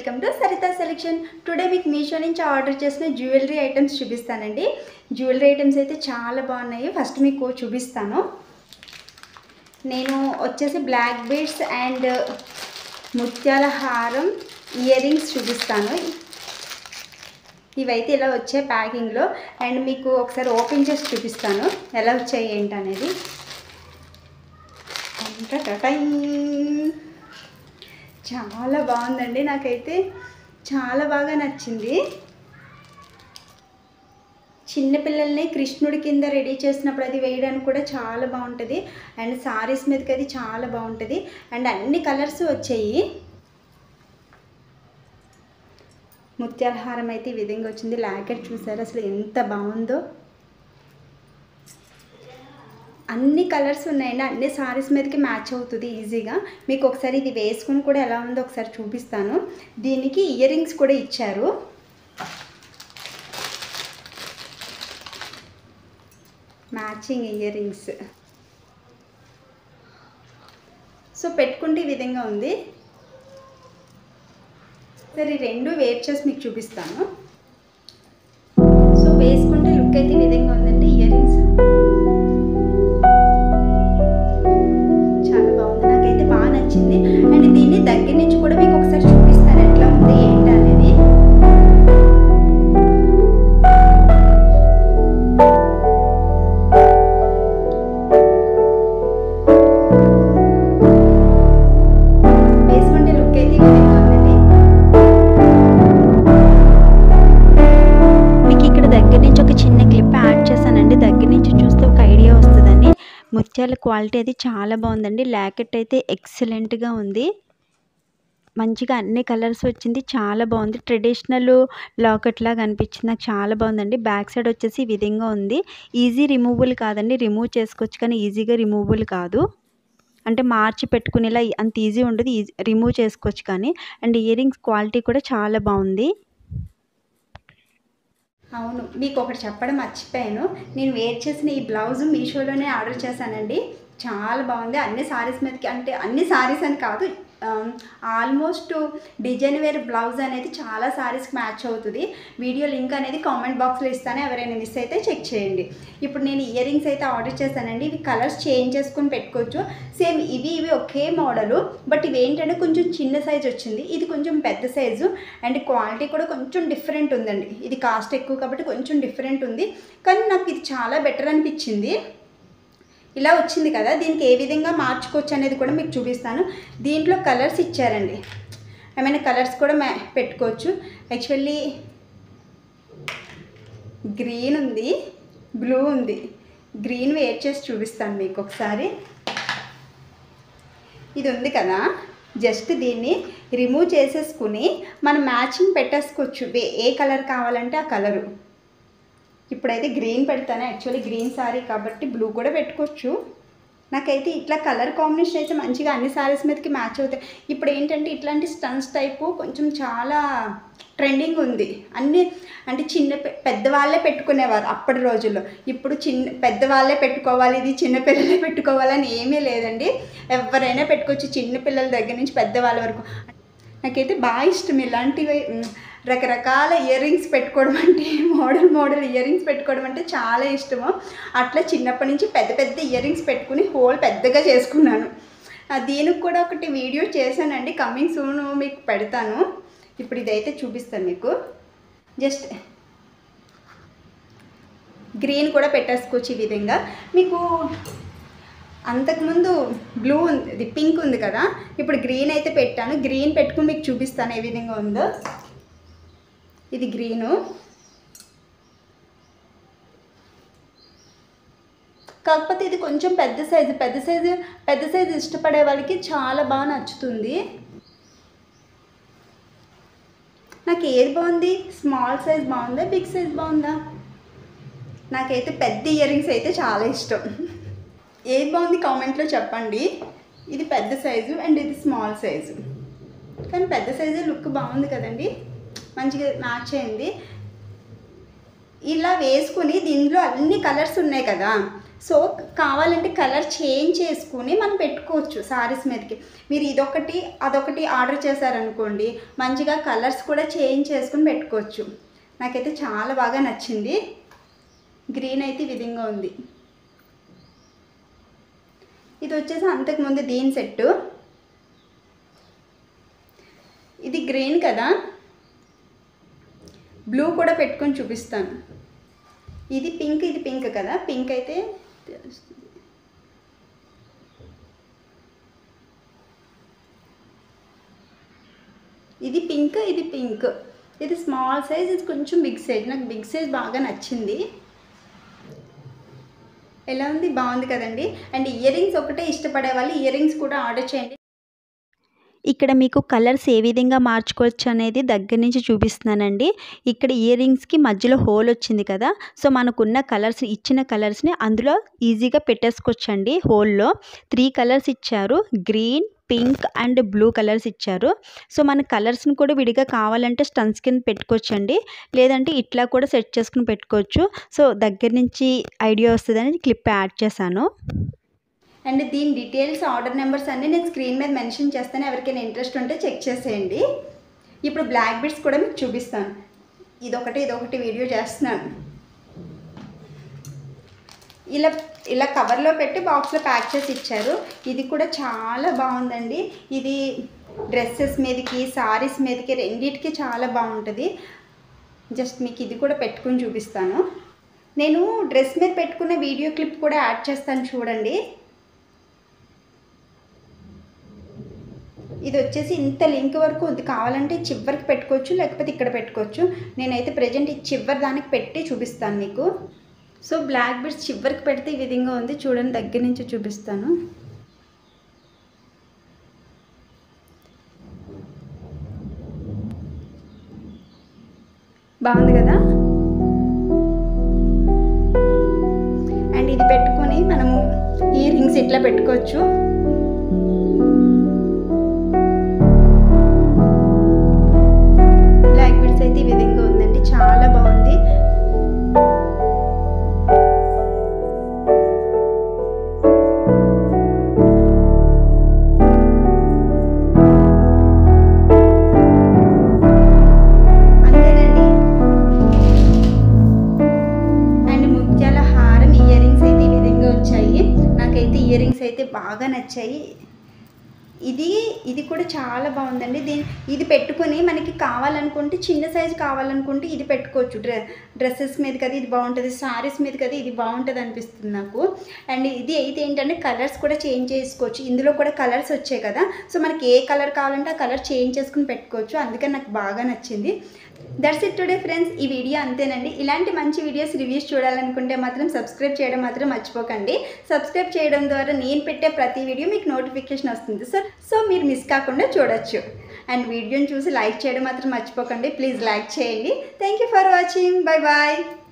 Welcome to Saritha selection today మీకు మీషో నుంచి order చేసిన జ్యువెలరీ ఐటమ్స్ చూపిస్తానండి జ్యువెలరీ ఐటమ్స్ అయితే చాలా బాగున్నాయి ఫస్ట్ మీకు చూపిస్తాను నేను వచ్చేసి బ్లాక్ బీడ్స్ అండ్ ముత్యాల హారం ఇయర్ రింగ్స్ చూపిస్తాను ఇవైతే ఇలా వచ్చాయి ప్యాకింగ్లో అండ్ మీకు ఒకసారి ఓపెన్ చేసి చూపిస్తాను ఎలా వచ్చాయి ఏంటనేది టటటటై. చాలా బాగుందండి నాకైతే చాలా బాగా నచ్చింది చిన్నపిల్లల్ని కృష్ణుడి కింద రెడీ చేసినప్పుడు అది వేయడానికి కూడా చాలా బాగుంటుంది అండ్ సారీస్ మీదకి అది చాలా బాగుంటుంది అండ్ అన్ని కలర్స్ వచ్చాయి ముత్యాల హారం అయితే ఈ విధంగా వచ్చింది లాకెట్ చూసారు అసలు ఎంత బాగుందో అన్ని కలర్స్ ఉన్నాయండి అన్ని సారీస్ మీదకి మ్యాచ్ అవుతుంది ఈజీగా మీకు ఒకసారి ఇది వేసుకుని కూడా ఎలా ఉందో ఒకసారి చూపిస్తాను దీనికి ఇయర్ రింగ్స్ కూడా ఇచ్చారు మ్యాచింగ్ ఇయర్ రింగ్స్ సో పెట్టుకుంటే ఈ విధంగా ఉంది సరే ఈ రెండు వేర్ చేసి మీకు చూపిస్తాను సో వేసుకుంటే లుక్ అయితే ఈ విధంగా ఉందండి ఇయర్ రింగ్స్ చాలా బాగుంది నాకైతే బాగా నచ్చింది అండ్ దీన్ని దగ్గర నుంచి కూడా మీకు ఒకసారి చూపిస్తాను ఎట్లా ఉంది ఏంటి అనేది వేసుకుంటే లుక్ అయితే ఈ విధంగా ఉందండి మీకు ఇక్కడ దగ్గర నుంచి ఒక చిన్న క్లిప్ యాడ్ చేశానండి దగ్గర నుంచి చూస్తే ఒక ఐడియా వస్తుందని ముత్యాల క్వాలిటీ అది చాలా బాగుందండి లాకెట్ అయితే ఎక్సలెంట్గా ఉంది మంచిగా అన్ని కలర్స్ వచ్చింది చాలా బాగుంది ట్రెడిషనల్ లాకెట్ లాగా అనిపించింది నాకు చాలా బాగుందండి బ్యాక్ సైడ్ వచ్చేసి ఈ విధంగా ఉంది ఈజీ రిమూవబుల్ కాదండి రిమూవ్ చేసుకోవచ్చు కానీ ఈజీగా రిమూవబుల్ కాదు అంటే మార్చి పెట్టుకునేలా అంత ఈజీ ఉండదు ఈజీ రిమూవ్ చేసుకోవచ్చు కానీ అండ్ ఇయర్ రింగ్స్ క్వాలిటీ కూడా చాలా బాగుంది అవును మీకు ఒకటి చెప్పడం మర్చిపోయాను నేను వేర్ చేసిన ఈ బ్లౌజ్ మీషోలోనే ఆర్డర్ చేశానండి చాలా బాగుంది అన్ని సారీస్ మీదకి అంటే అన్ని సారీస్ అని కాదు ఆల్మోస్ట్ డిజైన్ వేర్ బ్లౌజ్ అనేది చాలా సారీస్కి మ్యాచ్ అవుతుంది వీడియో లింక్ అనేది కామెంట్ బాక్స్లో ఇస్తాను ఎవరైనా మిస్ అయితే చెక్ చేయండి ఇప్పుడు నేను ఇయర్ రింగ్స్ అయితే ఆర్డర్ చేశానండి ఇవి కలర్స్ చేంజ్ చేసుకుని పెట్టుకోవచ్చు సేమ్ ఇవి ఇవి ఒకే మోడలు బట్ ఇవి ఏంటంటే కొంచెం చిన్న సైజ్ వచ్చింది ఇది కొంచెం పెద్ద సైజు అండ్ క్వాలిటీ కూడా కొంచెం డిఫరెంట్ ఉందండి ఇది కాస్ట్ ఎక్కువ కాబట్టి కొంచెం డిఫరెంట్ ఉంది కానీ నాకు ఇది చాలా బెటర్ అనిపించింది ఇలా వచ్చింది కదా దీనికి ఏ విధంగా మార్చుకోవచ్చు అనేది కూడా మీకు చూపిస్తాను దీంట్లో కలర్స్ ఇచ్చారండి ఏమైనా కలర్స్ కూడా మ్యా పెట్టుకోవచ్చు యాక్చువల్లీ గ్రీన్ ఉంది బ్లూ ఉంది గ్రీన్ వేర్ చేసి చూపిస్తాను మీకు ఒకసారి ఇది ఉంది కదా జస్ట్ దీన్ని రిమూవ్ చేసేసుకుని మనం మ్యాచింగ్ పెట్టేసుకోవచ్చు వే- ఏ కలర్ కావాలంటే ఆ కలరు ఇప్పుడైతే గ్రీన్ పెడతాను యాక్చువల్లీ గ్రీన్ సారీ కాబట్టి బ్లూ కూడా పెట్టుకోవచ్చు నాకైతే ఇట్లా కలర్ కాంబినేషన్ అయితే మంచిగా అన్ని సారీస్ మీదకి మ్యాచ్ అవుతాయి ఇప్పుడు ఏంటంటే ఇట్లాంటి స్టన్స్ టైపు కొంచెం చాలా ట్రెండింగ్ ఉంది అన్ని అంటే చిన్న పె- పెద్దవాళ్ళే పెట్టుకునేవారు అప్పటి రోజుల్లో ఇప్పుడు చిన్న పెద్దవాళ్ళే పెట్టుకోవాలి ఇది చిన్నపిల్లలే పెట్టుకోవాలని ఏమీ లేదండి ఎవరైనా పెట్టుకోవచ్చు చిన్న పిల్లల దగ్గర నుంచి పెద్దవాళ్ళ వరకు నాకైతే బాగా ఇష్టం ఇలాంటివి మ్, రకరకాల ఇయర్ రింగ్స్ పెట్టుకోవడం అంటే మోడల్ మోడల్ ఇయర్ రింగ్స్ పెట్టుకోవడం అంటే చాలా ఇష్టము అట్లా చిన్నప్పటి నుంచి పెద్ద పెద్ద ఇయర్ రింగ్స్ పెట్టుకుని హోల్ పెద్దగా చేసుకున్నాను ఆ, దీనికి కూడా ఒకటి వీడియో చేశానండి కమింగ్ సూన్ మీకు పెడతాను ఇప్పుడు ఇదైతే చూపిస్తాను మీకు జస్ట్ గ్రీన్ కూడా పెట్టేసుకోవచ్చు ఈ విధంగా మీకు అంతకుముందు బ్లూ ఉంది ఇది పింక్ ఉంది కదా ఇప్పుడు గ్రీన్ అయితే పెట్టాను గ్రీన్ పెట్టుకుని మీకు చూపిస్తాను ఏ విధంగా ఉందో ఇది గ్రీను కాకపోతే ఇది కొంచెం పెద్ద సైజు పెద్ద సైజు పెద్ద సైజు ఇష్టపడే వాళ్ళకి చాలా బాగా నచ్చుతుంది నాకు ఏది బాగుంది స్మాల్ సైజ్ బాగుందా బిగ్ సైజ్ బాగుందా నాకైతే పెద్ద ఇయర్ రింగ్స్ అయితే చాలా ఇష్టం ఏది బాగుంది కామెంట్లో చెప్పండి ఇది పెద్ద సైజు అండ్ ఇది స్మాల్ సైజు కానీ పెద్ద సైజు లుక్ బాగుంది కదండి మంచిగా మ్యాచ్ అయింది ఇలా వేసుకుని దీనిలో అన్ని కలర్స్ ఉన్నాయి కదా సో కావాలంటే కలర్ చేంజ్ చేసుకుని మనం పెట్టుకోవచ్చు సారీస్ మీదకి మీరు ఇదొకటి అదొకటి ఆర్డర్ చేశారనుకోండి మంచిగా కలర్స్ కూడా చేంజ్ చేసుకుని పెట్టుకోవచ్చు నాకైతే చాలా బాగా నచ్చింది గ్రీన్ అయితే ఈ విధంగా ఉంది ఇది వచ్చేసి అంతకుముందు దీని సెట్టు ఇది గ్రీన్ కదా బ్లూ కూడా పెట్టుకొని చూపిస్తాను ఇది పింక్ ఇది పింక్ కదా పింక్ అయితే తెలుస్తుంది. ఇది పింక్ ఇది పింక్ ఇది స్మాల్ సైజ్ ఇది కొంచెం బిగ్ సైజ్ నాకు బిగ్ సైజ్ బాగా నచ్చింది ఎలా ఉంది బాగుంది కదండి అండ్ ఇయర్ రింగ్స్ ఒకటే ఇష్టపడే వాళ్ళు ఇయర్ రింగ్స్ కూడా ఆర్డర్ చేయండి ఇక్కడ మీకు కలర్స్ ఏ విధంగా మార్చుకోవచ్చు అనేది దగ్గర నుంచి చూపిస్తున్నానండి ఇక్కడ ఇయర్ రింగ్స్కి మధ్యలో హోల్ వచ్చింది కదా సో మనకున్న కలర్స్ ఇచ్చిన కలర్స్ని అందులో ఈజీగా పెట్టేసుకోవచ్చండి హోల్లో త్రీ కలర్స్ ఇచ్చారు green pink and blue colours ఇచ్చారు సో మన కలర్స్ని కూడా విడిగా కావాలంటే స్టన్స్ కింద పెట్టుకోవచ్చండి లేదంటే ఇట్లా కూడా సెట్ చేసుకుని పెట్టుకోవచ్చు సో దగ్గర నుంచి ఐడియా వస్తుందని క్లిప్ యాడ్ చేశాను అండ్ దీని డీటెయిల్స్ ఆర్డర్ నెంబర్స్ అన్నీ నేను స్క్రీన్ మీద మెన్షన్ చేస్తాను ఎవరికైనా ఇంట్రెస్ట్ ఉంటే చెక్ చేసేయండి ఇప్పుడు బ్లాక్ బిట్స్ కూడా మీకు చూపిస్తాను ఇదొకటి ఇదొకటి వీడియో చేస్తున్నాను ఇలా ఇలా కవర్లో పెట్టి బాక్స్లో ప్యాక్ చేసి ఇచ్చారు ఇది కూడా చాలా బాగుందండి ఇది డ్రెస్సెస్ మీదకి సారీస్ మీదకి రెండిటికి చాలా బాగుంటుంది జస్ట్ మీకు ఇది కూడా పెట్టుకుని చూపిస్తాను నేను డ్రెస్ మీద పెట్టుకున్న వీడియో క్లిప్ కూడా యాడ్ చేస్తాను చూడండి ఇది వచ్చేసి ఇంత లింక్ వరకు ఉంది కావాలంటే చివరికి పెట్టుకోవచ్చు లేకపోతే ఇక్కడ పెట్టుకోవచ్చు నేనైతే ప్రజెంట్ ఈ చివరి దానికి పెట్టి చూపిస్తాను మీకు సో బ్లాక్ బిడ్స్ చివరికి పెడితే ఈ విధంగా ఉంది చూడండి దగ్గర నుంచి చూపిస్తాను బాగుంది కదా అండ్ ఇది పెట్టుకొని మనము ఇయర్ రింగ్స్ ఇట్లా పెట్టుకోవచ్చు బ్లాక్ బిడ్స్ అయితే ఈ విధంగా ఉందండి చాలా బాగుంది అంతేనండి అండ్ ముత్యాల హారం ఇయర్ రింగ్స్ అయితే ఈ విధంగా వచ్చాయి నాకైతే ఇయర్ రింగ్స్ అయితే బాగా నచ్చాయి ఇది ఇది కూడా చాలా బాగుందండి దీని ఇది పెట్టుకొని మనకి కావాలనుకుంటే చిన్న సైజు కావాలనుకుంటే ఇది పెట్టుకోవచ్చు డ్రె డ్రెస్సెస్ మీద కదా ఇది బాగుంటుంది సారీస్ మీద కదా ఇది బాగుంటుంది అనిపిస్తుంది నాకు అండ్ ఇది అయితే ఏంటంటే కలర్స్ కూడా చేంజ్ చేసుకోవచ్చు ఇందులో కూడా కలర్స్ వచ్చాయి కదా సో మనకి ఏ కలర్ కావాలంటే ఆ కలర్ చేంజ్ చేసుకుని పెట్టుకోవచ్చు అందుకని నాకు బాగా నచ్చింది దట్స్ ఇట్ టుడే ఫ్రెండ్స్ ఈ వీడియో అంతేనండి ఇలాంటి మంచి వీడియోస్ రివ్యూస్ చూడాలనుకుంటే మాత్రం సబ్స్క్రైబ్ చేయడం మాత్రం మర్చిపోకండి సబ్స్క్రైబ్ చేయడం ద్వారా నేను పెట్టే ప్రతి వీడియో మీకు నోటిఫికేషన్ వస్తుంది సార్ సో మీరు మిస్ కాకుండా చూడొచ్చు అండ్ వీడియోని చూసి లైక్ చేయడం మాత్రం మర్చిపోకండి ప్లీజ్ లైక్ చేయండి thank you for watching bye bye